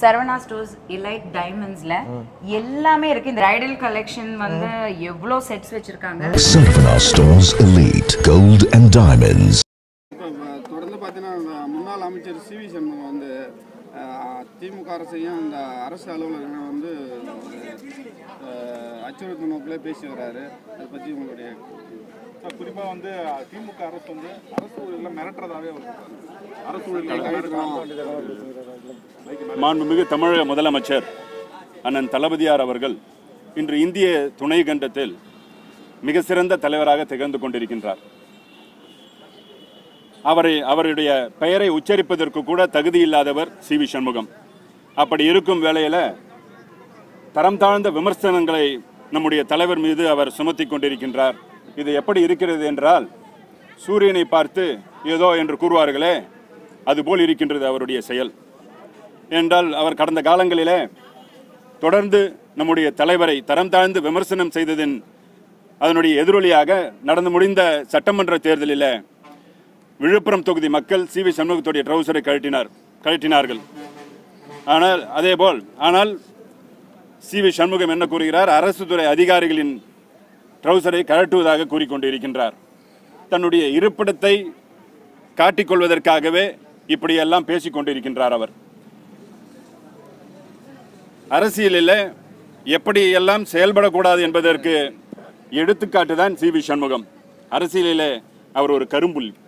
Saravana stores elite டைமண்ட்ஸ்ல எல்லாமே இருக்கு இந்த பிரைடல் கலெக்ஷன் வந்து எவ்வளோ செட்ஸ் வச்சிருக்காங்க Sarvana Stores Elite Gold and Diamonds. இப்போ தொடர்ந்து பார்த்தீங்கன்னா இந்த முன்னாள் அமைச்சர் சி வி சண்முகம் வந்து அஹ், திமுக அரசையும் இந்த அரசு அலுவலகங்களை வந்து அஹ், அச்சுறுத்தும் நோக்கில் பேசி வர்றாரு அதை பற்றி உங்களுடைய குறிப்பாக வந்து அஹ், திமுக அரசு வந்து அரசு ஊழியர்களை மிரட்டுறதாவே ஒரு அரசு ஊழியர்களை மாண்புமிகு தமிழக முதலமைச்சர் அண்ணன் தளபதியார் அவர்கள் இன்று இந்திய துணை கண்டத்தில் மிக சிறந்த தலைவராக திகழ்ந்து கொண்டிருக்கின்றார் அவரை அவருடைய பெயரை உச்சரிப்பதற்கு கூட தகுதி இல்லாதவர் சி வி சண்முகம் அப்படி இருக்கும் வேளையில தரம் தாழ்ந்த விமர்சனங்களை நம்முடைய தலைவர் மீது அவர் சுமத்தி கொண்டிருக்கின்றார் இது எப்படி இருக்கிறது என்றால் சூரியனை பார்த்து ஏதோ என்று கூறுவார்களே அதுபோல் இருக்கின்றது அவருடைய செயல் என்றால் அவர் கடந்த காலங்களிலே தொடர்ந்து நம்முடைய தலைவரை தரம் தாழ்ந்து விமர்சனம் செய்ததின் அதனுடைய எதிரொலியாக நடந்து முடிந்த சட்டமன்ற தேர்தலில் விழுப்புரம் தொகுதி மக்கள் சி வி சண்முகத்துடைய ட்ரௌசரை கழட்டினார் கழட்டினார்கள் ஆனால் அதேபோல் ஆனால் சி வி சண்முகம் என்ன கூறுகிறார் அரசு துறை அதிகாரிகளின் ட்ரௌசரை கழட்டுவதாக கூறிக்கொண்டிருக்கின்றார் தன்னுடைய இருப்பிடத்தை காட்டிக்கொள்வதற்காகவே இப்படியெல்லாம் பேசிக் கொண்டிருக்கின்றார் அவர் அரசியலில் எப்படி எல்லாம் செயல்படக்கூடாது என்பதற்கு எடுத்துக்காட்டு தான் சி வி சண்முகம் அரசியலில் அவர் ஒரு கரும்புள்ளி